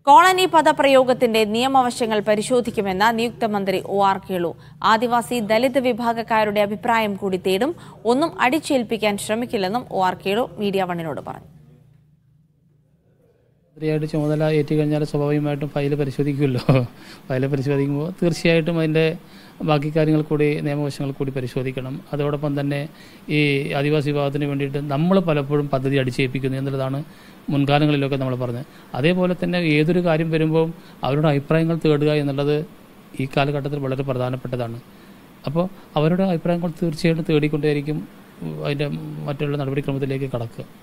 colony പദപ്രയോഗത്തിന്റെ നിയമവശങ്ങൾ പരിശോധിക്കുമെന്ന് നിയുക്ത മന്ത്രി ഒ ആർ കേളു ആദിവാസി ദലിത് വിഭാഗക്കാരുടെ അഭിപ്രായം കൂടി തേടും ഒന്നും അടിച്ചേൽപ്പിക്കാൻ ശ്രമിക്കില്ലെന്നും ഒ ആർ കേളു മീഡിയ വണ്ണിനോട് പറഞ്ഞു മന്ത്രിയായിട്ട് ചുമതല ഏറ്റി കഴിഞ്ഞാൽ സ്വാഭാവികമായിട്ടും ഫയൽ പരിശോധിക്കുമല്ലോ ഫയൽ പരിശോധിക്കുമ്പോൾ തീർച്ചയായിട്ടും അതിൻ്റെ ബാക്കി കാര്യങ്ങൾ കൂടി നിയമവശങ്ങൾ കൂടി പരിശോധിക്കണം അതോടൊപ്പം തന്നെ ഈ ആദിവാസി വിഭാഗത്തിന് വേണ്ടിയിട്ട് നമ്മൾ പലപ്പോഴും പദ്ധതി അടിച്ചേൽപ്പിക്കുന്നു എന്നുള്ളതാണ് മുൻകാലങ്ങളിലൊക്കെ നമ്മൾ പറഞ്ഞത് അതേപോലെ തന്നെ ഏതൊരു കാര്യം വരുമ്പോൾ അവരുടെ അഭിപ്രായങ്ങൾ തേടുക എന്നുള്ളത് ഈ കാലഘട്ടത്തിൽ വളരെ പ്രധാനപ്പെട്ടതാണ് അപ്പോൾ അവരുടെ അഭിപ്രായങ്ങൾ തീർച്ചയായിട്ടും തേടിക്കൊണ്ടേയിരിക്കും അതിൻ്റെ മറ്റുള്ള നടപടിക്രമത്തിലേക്ക് കടക്കുക